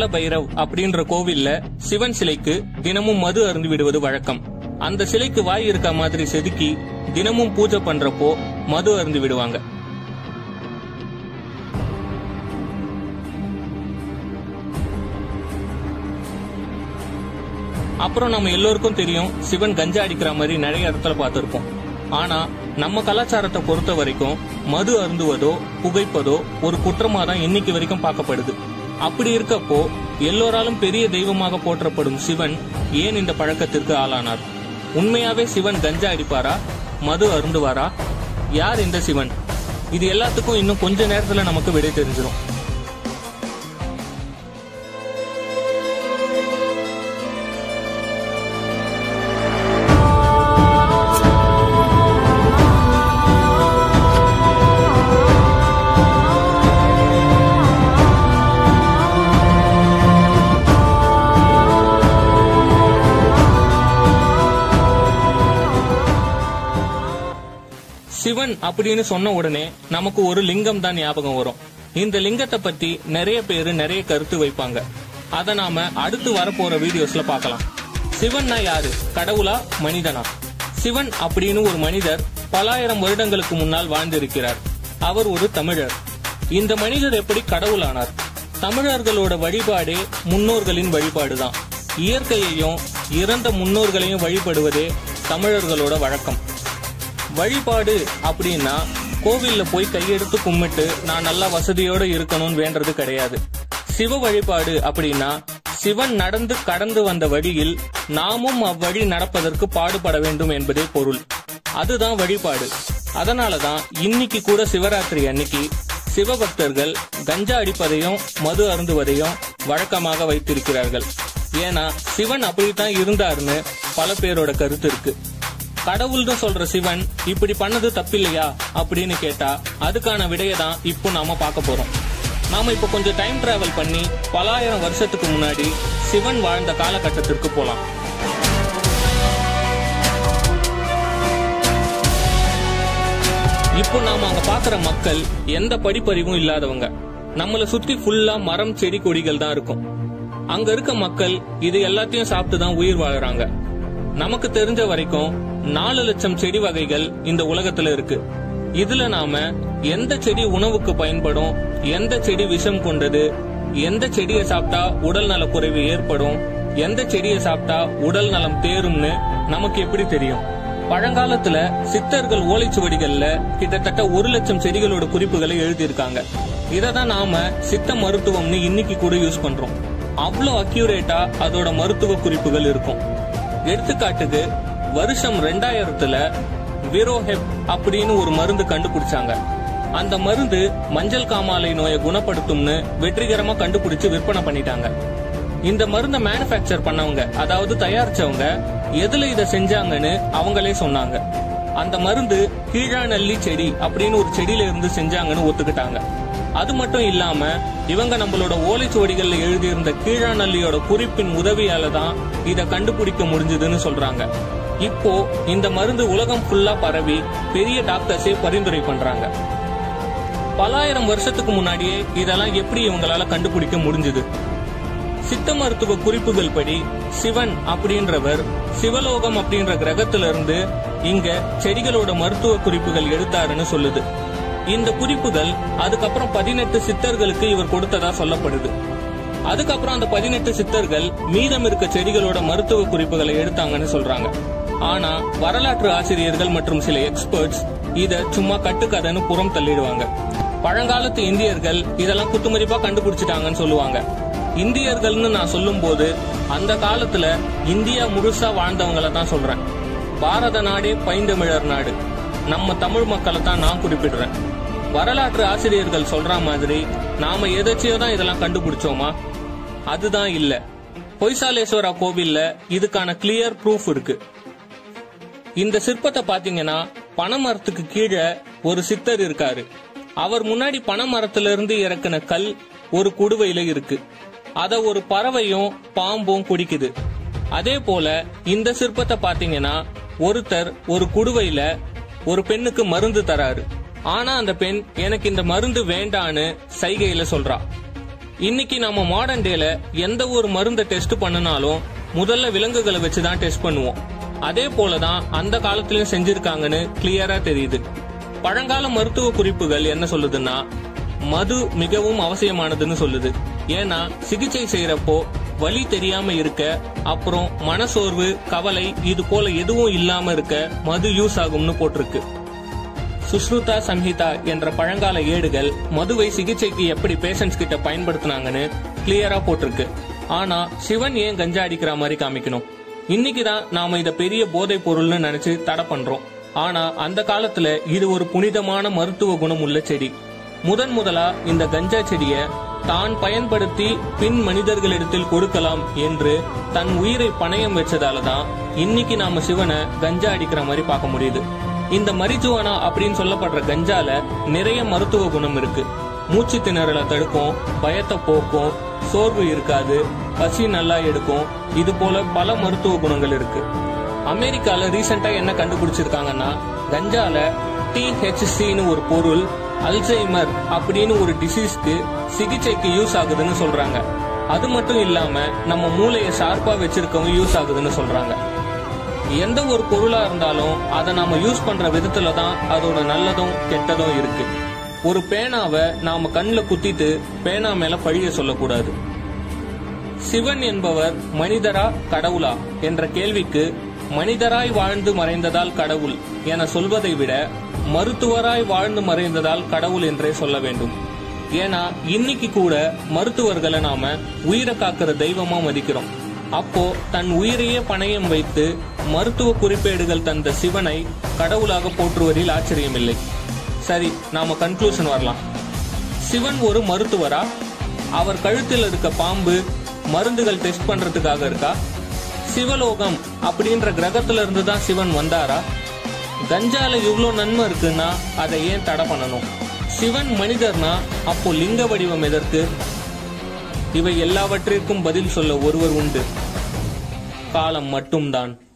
பைரவ் அப்படின்ற கோவில்ல சிவன் சிலைக்கு தினமும் மது அருந்து விடுவது வழக்கம் அந்த சிலைக்கு வாய் இருக்க மாதிரி செதுக்கி தினமும் பூஜை பண்றப்போ மது அருந்து விடுவாங்க அப்புறம் நம்ம எல்லோருக்கும் தெரியும் சிவன் கஞ்சா அடிக்கிற மாதிரி நிறைய இடத்துல பார்த்திருப்போம் ஆனா நம்ம கலாச்சாரத்தை பொறுத்த வரைக்கும் மது அருந்துவதோ புகைப்பதோ ஒரு குற்றமா தான் இன்னைக்கு வரைக்கும் பார்க்கப்படுது அப்படி இருக்கப்போ எல்லோராலும் பெரிய தெய்வமாக போற்றப்படும் சிவன் ஏன் இந்த பழக்கத்திற்கு ஆளானார் உண்மையாவே சிவன் கஞ்சா அடிப்பாரா மது அருந்துவாரா யார் இந்த சிவன் இது எல்லாத்துக்கும் இன்னும் கொஞ்ச நேரத்துல நமக்கு விடை தெரிஞ்சிடும் சிவன் அப்படின்னு சொன்ன உடனே நமக்கு ஒரு லிங்கம் தான் ஞாபகம் வரும் இந்த லிங்கத்தை பத்தி நிறைய பேரு நிறைய கருத்து வைப்பாங்க அத நாம அடுத்து வரப்போற வீடியோஸ்ல பார்க்கலாம் சிவன்னா யாரு கடவுளா மனிதனா சிவன் அப்படின்னு ஒரு மனிதர் பலாயிரம் வருடங்களுக்கு முன்னால் வாழ்ந்திருக்கிறார் அவர் ஒரு தமிழர் இந்த மனிதர் எப்படி கடவுளானார் தமிழர்களோட வழிபாடே முன்னோர்களின் வழிபாடுதான் இயற்கையையும் இறந்த முன்னோர்களையும் வழிபடுவதே தமிழர்களோட வழக்கம் வழிபாடு அப்படின்னா கோவில்ல போய் கையெடுத்து கும்பிட்டு நான் நல்லா வசதியோட இருக்கணும்னு வேண்டது கிடையாது சிவ வழிபாடு அப்படின்னா சிவன் நடந்து கடந்து வந்த வழியில் நாமும் அவ்வழி நடப்பதற்கு பாடுபட வேண்டும் என்பதே பொருள் அதுதான் வழிபாடு அதனாலதான் இன்னைக்கு கூட சிவராத்திரி அன்னைக்கு சிவபக்தர்கள் கஞ்சா அடிப்பதையும் மது அருந்துவதையும் வழக்கமாக வைத்திருக்கிறார்கள் ஏன்னா சிவன் அப்படித்தான் இருந்தாருன்னு பல பேரோட கருத்து இருக்கு கடவுள்னு சொல்ற சிவன் இப்படி பண்ணது தப்பில்லையா அப்படின்னு கேட்டா அதுக்கான விடையை தான் இப்போ நாம பார்க்க போறோம் நாம இப்போ கொஞ்சம் டைம் டிராவல் பண்ணி பலாயிரம் வருஷத்துக்கு முன்னாடி சிவன் வாழ்ந்த காலகட்டத்திற்கு போலாம் இப்போ நாம அங்க பாக்குற மக்கள் எந்த படிப்பறிவும் இல்லாதவங்க நம்மள சுத்தி ஃபுல்லா மரம் செடி கொடிகள் தான் இருக்கும் அங்க இருக்க மக்கள் இது எல்லாத்தையும் சாப்பிட்டு தான் உயிர் வாழுறாங்க நமக்கு தெரிஞ்ச வரைக்கும் நாலு லட்சம் செடி வகைகள் இந்த உலகத்துல இருக்கு இதுல நாம எந்த செடி உணவுக்கு பயன்படும் எந்த செடி விஷம் கொண்டது எந்த செடியை சாப்பிட்டா உடல் நல குறைவு ஏற்படும் எந்த செடியை சாப்பிட்டா உடல் நலம் தேரும்னு நமக்கு எப்படி தெரியும் பழங்காலத்துல சித்தர்கள் ஓலைச்சுவடிகள்ல கிட்டத்தட்ட ஒரு லட்சம் செடிகளோட குறிப்புகளை எழுதியிருக்காங்க இதை தான் நாம சித்த மருத்துவம்னு இன்னைக்கு கூட யூஸ் பண்றோம் அவ்வளோ அக்யூரேட்டா அதோட மருத்துவ குறிப்புகள் இருக்கும் எடுத்துக்காட்டுக்கு வருஷம் ரெண்டாயிரத்துல விரோஹெப் அப்படின்னு ஒரு மருந்து கண்டுபிடிச்சாங்க அந்த மருந்து மஞ்சள் காமாலை நோயை குணப்படுத்தும்னு வெற்றிகரமா கண்டுபிடிச்சு விற்பனை பண்ணிட்டாங்க இந்த மருந்தை மேனுஃபேக்சர் பண்ணவங்க அதாவது தயாரிச்சவங்க எதுல இத செஞ்சாங்கன்னு அவங்களே சொன்னாங்க அந்த மருந்து கீழாநல்லி செடி அப்படின்னு ஒரு செடியில இருந்து செஞ்சாங்கன்னு ஒத்துக்கிட்டாங்க அது மட்டும் இல்லாம இவங்க நம்மளோட ஓலைச்சுவடிகள்ல எழுதியிருந்த கீழாநல்லியோட குறிப்பின் உதவியால தான் இத கண்டுபிடிக்க முடிஞ்சதுன்னு சொல்றாங்க இப்போ இந்த மருந்து உலகம் ஃபுல்லா பரவி பெரிய டாக்டர்ஸே பரிந்துரை பண்றாங்க பலாயிரம் வருஷத்துக்கு முன்னாடியே இதெல்லாம் எப்படி இவங்களால கண்டுபிடிக்க முடிஞ்சது சித்த மருத்துவ குறிப்புகள் படி சிவன் அப்படின்றவர் சிவலோகம் அப்படின்ற கிரகத்துல இருந்து இங்க செடிகளோட மருத்துவ குறிப்புகள் எடுத்தாருன்னு சொல்லுது இந்த குறிப்புகள் அதுக்கப்புறம் பதினெட்டு சித்தர்களுக்கு இவர் கொடுத்ததா சொல்லப்படுது அதுக்கப்புறம் அந்த பதினெட்டு சித்தர்கள் மீதம் இருக்க செடிகளோட மருத்துவ குறிப்புகளை எடுத்தாங்கன்னு சொல்றாங்க ஆனா வரலாற்று ஆசிரியர்கள் மற்றும் சில எக்ஸ்பர்ட்ஸ் இத சும்மா கட்டுக்கதைன்னு புறம் தள்ளிடுவாங்க பழங்காலத்து இந்தியர்கள் இதெல்லாம் குத்துமதிப்பா கண்டுபிடிச்சிட்டாங்கன்னு சொல்லுவாங்க இந்தியர்கள்னு நான் சொல்லும்போது அந்த காலத்துல இந்தியா முழுசா வாழ்ந்தவங்கள தான் சொல்றேன் பாரத நாடே பைந்தமிழர் நாடு நம்ம தமிழ் மக்களை தான் நான் குறிப்பிடுறேன் வரலாற்று ஆசிரியர்கள் சொல்ற மாதிரி நாம எதாச்சியோ தான் இதெல்லாம் கண்டுபிடிச்சோமா அதுதான் இல்ல பொய்சாலேஸ்வரா கோவில்ல இதுக்கான கிளியர் ப்ரூஃப் இருக்கு இந்த சிற்பத்தை பாத்தீங்கன்னா பனைமரத்துக்கு கீழே ஒரு சித்தர் இருக்காரு அவர் முன்னாடி பனைமரத்துல இருந்து இறக்குன கல் ஒரு குடுவையில இருக்கு அத ஒரு பறவையும் பாம்பும் குடிக்குது அதே போல இந்த சிற்பத்தை பாத்தீங்கன்னா ஒருத்தர் ஒரு குடுவையில ஒரு பெண்ணுக்கு மருந்து தராரு ஆனா அந்த பெண் எனக்கு இந்த மருந்து வேண்டான்னு சைகையில சொல்றா இன்னைக்கு நம்ம மாடர்ன் டேல எந்த ஒரு மருந்தை டெஸ்ட் பண்ணினாலும் முதல்ல விலங்குகளை வச்சு தான் டெஸ்ட் பண்ணுவோம் அதே போலதான் அந்த காலத்திலயும் செஞ்சிருக்காங்கன்னு கிளியரா தெரியுது பழங்கால மருத்துவ குறிப்புகள் என்ன சொல்லுதுன்னா மது மிகவும் அவசியமானதுன்னு சொல்லுது ஏன்னா சிகிச்சை செய்யறப்போ வலி தெரியாம இருக்க அப்புறம் மனசோர்வு கவலை இது போல எதுவும் இல்லாம இருக்க மது யூஸ் ஆகும்னு போட்டிருக்கு சுஷ்ருதா சம்ஹிதா என்ற பழங்கால ஏடுகள் மதுவை சிகிச்சைக்கு எப்படி பேஷண்ட்ஸ் கிட்ட பயன்படுத்தினாங்கன்னு கிளியரா போட்டிருக்கு ஆனா சிவன் ஏன் கஞ்சா அடிக்கிற மாதிரி காமிக்கணும் இன்னைக்கு தான் நாம இத பெரிய போதைப் பொருள்னு நினைச்சு தடை பண்றோம் ஆனா அந்த காலத்துல இது ஒரு புனிதமான மருத்துவ குணம் உள்ள செடி முதன் முதலா இந்த கஞ்சா செடிய தான் பயன்படுத்தி பின் மனிதர்களிடத்தில் கொடுக்கலாம் என்று தன் உயிரை பணயம் வச்சதால தான் இன்னைக்கு நாம சிவனை கஞ்சா அடிக்கிற மாதிரி பார்க்க முடியுது இந்த மரிஜுவானா அப்படின்னு சொல்லப்படுற கஞ்சால நிறைய மருத்துவ குணம் இருக்கு மூச்சு திணறலை தடுக்கும் பயத்தை போக்கும் சோர்வு இருக்காது பசி நல்லா எடுக்கும் இது போல பல மருத்துவ குணங்கள் இருக்கு அமெரிக்கால ரீசெண்டா என்ன கண்டுபிடிச்சிருக்காங்கன்னா கஞ்சால டிஹெச்சின்னு ஒரு பொருள் அல்சைமர் அப்படின்னு ஒரு டிசீஸ்க்கு சிகிச்சைக்கு யூஸ் ஆகுதுன்னு சொல்றாங்க அது மட்டும் இல்லாம நம்ம மூளையை ஷார்ப்பா வச்சிருக்கவும் யூஸ் ஆகுதுன்னு சொல்றாங்க எந்த ஒரு பொருளா இருந்தாலும் அதை நாம யூஸ் பண்ற விதத்துல தான் அதோட நல்லதும் கெட்டதும் இருக்கு ஒரு பேனாவை நாம கண்ணுல குத்திட்டு பேனா மேல பழிய சொல்லக்கூடாது சிவன் என்பவர் மனிதரா கடவுளா என்ற கேள்விக்கு மனிதராய் வாழ்ந்து மறைந்ததால் கடவுள் என சொல்வதை விட மருத்துவராய் வாழ்ந்து மறைந்ததால் கடவுள் என்றே சொல்ல வேண்டும் ஏன்னா இன்னைக்கு கூட மருத்துவர்களை நாம உயிரை காக்கிற தெய்வமா மதிக்கிறோம் அப்போ தன் உயிரையே பணயம் வைத்து மருத்துவ குறிப்பேடுகள் தந்த சிவனை கடவுளாக போற்றுவதில் ஆச்சரியமில்லை சரி நாம கன்க்ளூஷன் வரலாம் சிவன் ஒரு மருத்துவரா அவர் கழுத்தில் இருக்க பாம்பு மருந்துகள் டெஸ்ட் பண்றதுக்காக இருக்கா சிவலோகம் அப்படின்ற கிரகத்துல இருந்து தான் சிவன் வந்தாரா கஞ்சால இவ்ளோ நன்மை இருக்குன்னா அதை ஏன் தடை பண்ணணும் சிவன் மனிதர்னா அப்போ லிங்க வடிவம் எதற்கு இவை எல்லாவற்றிற்கும் பதில் சொல்ல ஒருவர் உண்டு காலம் மட்டும்தான்